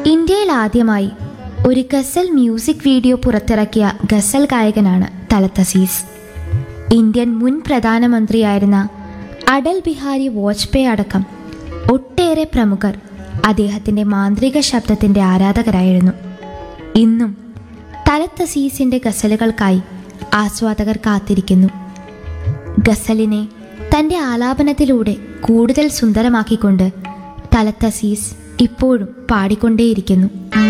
ഇന്ത്യയിൽ ആദ്യമായി ഒരു ഗസൽ മ്യൂസിക് വീഡിയോ പുറത്തിറക്കിയ ഗസൽ ഗായകനാണ് തലത്ത് അസീസ് ഇന്ത്യൻ മുൻ പ്രധാനമന്ത്രിയായിരുന്ന അടൽ ബിഹാരി വാജ്പേയി അടക്കം ഒട്ടേറെ പ്രമുഖർ അദ്ദേഹത്തിൻ്റെ മാന്ത്രിക ശബ്ദത്തിൻ്റെ ആരാധകരായിരുന്നു ഇന്നും തലത്ത് അസീസിൻ്റെ ഗസലുകൾക്കായി ആസ്വാദകർ കാത്തിരിക്കുന്നു ഗസലിനെ തൻ്റെ ആലാപനത്തിലൂടെ കൂടുതൽ സുന്ദരമാക്കിക്കൊണ്ട് തലത്ത് അസീസ് ഇപ്പോഴും പാടിക്കൊണ്ടേയിരിക്കുന്നു